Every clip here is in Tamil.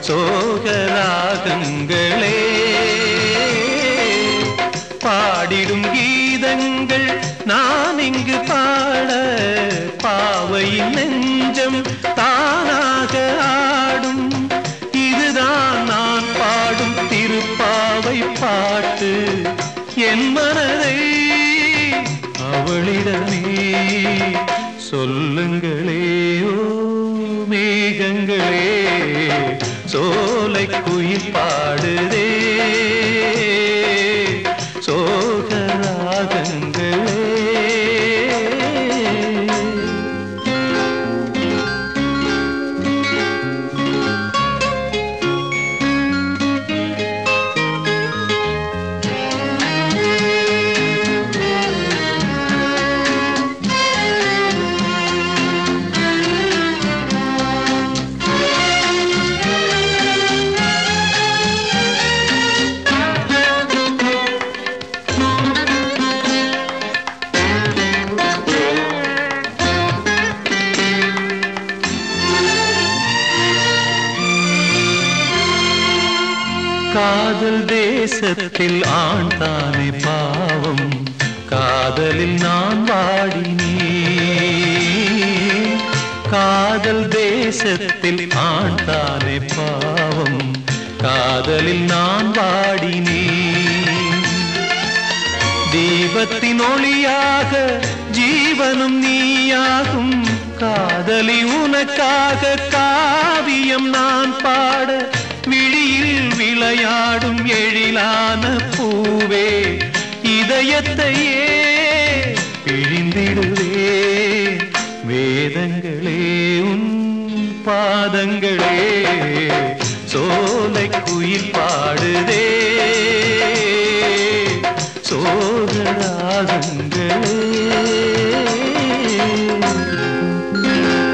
சோகராகங்களே பாடிடும் கீதங்கள் நான் இங்கு பாட பாவையின் நெஞ்சம் தானாக ஆடும் இதுதான் நான் பாடும் திருப்பாவை பாட்டு என் மனதை அவளிடமே சொல்லுங்களே ஓ மேகங்களே சோலை குயில் பாடுதே சோகராகங்களே காதல் தேசத்தில் ஆண்டானே பாவம் காதலில் நான் வாடினேன் காதல் தேசத்தில் ஆண்டானே பாவம் காதலில் நான் வாடினேன் தீபத்தின் ஒளியாக ஜீவனும் நீயாகும் காதலி உனக்காக காவியம் நான் பாட விழியில் விளையாடும் எழிலான பூவே இதயத்தையே பிழிந்திடுவே வேதங்களே உன் பாதங்களே சோலை குயில் பாடுதே சோகராகங்களே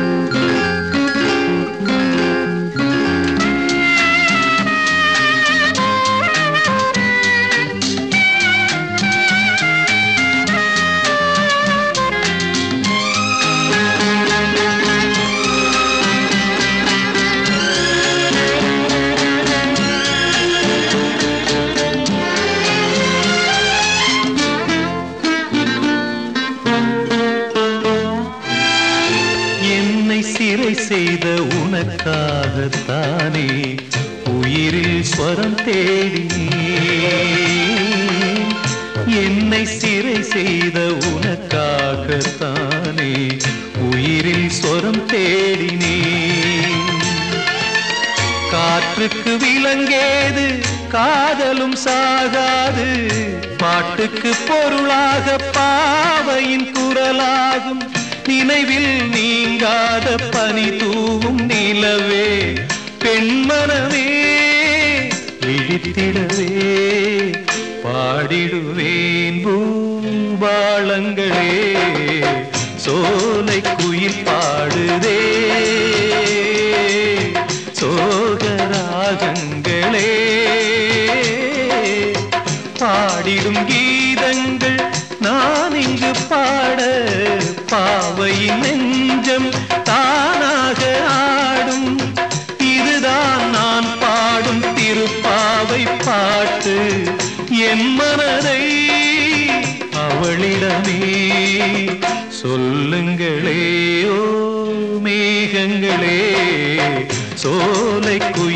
என்னை சிறை செய்த உனக்காகத்தானே உயிரில் ஸ்வரம் தேடினேன் என்னை சிறை செய்த உனக்காகத்தானே உயிரில் ஸ்வரம் தேடினேன் காற்றுக்கு விலங்கேது காதலும் சாகாது பாட்டுக்கு பொருளாக பாவையின் குரலாகும் நினைவில் நீங்காத பனி தூவும் நிலவே பெண்மனமே விழித்திடவே பாடிடுவேன் பூபாளங்களே சோலை குயில் பாடுதே சோகராகங்களே பாடிடும் கீதங்கள் நான் இங்கு பாட பாவையின் நெஞ்சம் தானாக ஆடும் இதுதான் நான் பாடும் திருப்பாவை பாட்டு என் மனதை அவளிடமே சொல்லுங்களே ஓ மேகங்களே சோலை குயில்